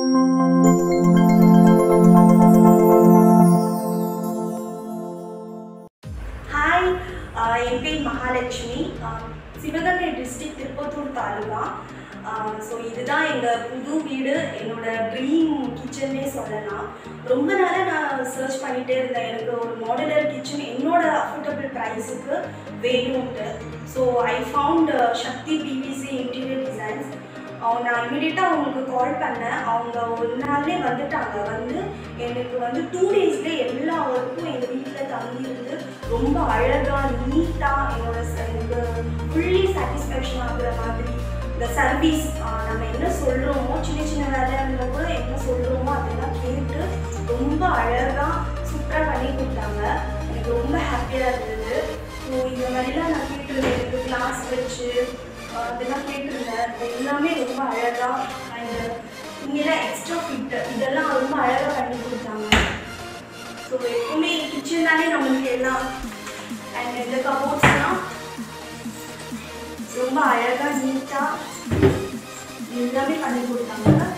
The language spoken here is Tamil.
ஹாய் ஆஹ் என் பேர் மகாலட்சுமி ஆஹ் சிவகங்கை டிஸ்ட்ரிக்ட் திருப்பத்தூர் தாலுகா ஸோ இதுதான் எங்கள் புது வீடு என்னோட ட்ரீம் கிச்சன்னே சொல்லலாம் ரொம்ப நாளாக நான் சர்ச் பண்ணிகிட்டே இருந்தேன் எனக்கு ஒரு மாடுலர் கிச்சன் என்னோட அஃபோர்டபுள் ப்ரைஸுக்கு வேணும்ட்டு so I found Shakti PVC interior designs அவங்க நான் இமீடியட்டாக அவங்களுக்கு கால் பண்ணேன் அவங்க ஒரு நாள்லேயே வந்துட்டாங்க வந்து எனக்கு வந்து டூ டேஸ்லேயே எல்லா ஒர்க்கும் எங்கள் வீட்டில் தங்கியிருந்து ரொம்ப அழகாக நீட்டாக என்னோட ச- எனக்கு ஃபுல்லி சாட்டிஸ்ஃபேக்ஷன் ஆகுற மாதிரி இந்த சர்வீஸ் நம்ம என்ன சொல்கிறோமோ சின்ன சின்ன வேலையாக இருந்தால் கூட என்ன சொல்கிறோமோ அதெல்லாம் கேட்டு ரொம்ப அழகாக சூப்பராக பண்ணி கொடுத்தாங்க எனக்கு ரொம்ப ஹாப்பியாக இருந்தது ஸோ இந்த மாதிரிலாம் நான் கேட்டிருந்தேன் எனக்கு கிளாஸ் வச்சு ஆஹ் அதெல்லாம் கேட்டிருந்தேன் அது எல்லாமே ரொம்ப அழகாக அண்ட் இங்கெல்லாம் எக்ஸ்ட்ரா ஃபிட் இதெல்லாம் ரொம்ப அழகாக பண்ணி கொடுத்தாங்க ஸோ எப்பவுமே கிச்சன் தானே நம்மளுக்கு எல்லாம் அண்ட் இந்த கபோர்ட்ஸ்லாம் ரொம்ப அழகாக நீட்டாக எல்லாமே பண்ணி கொடுத்தாங்க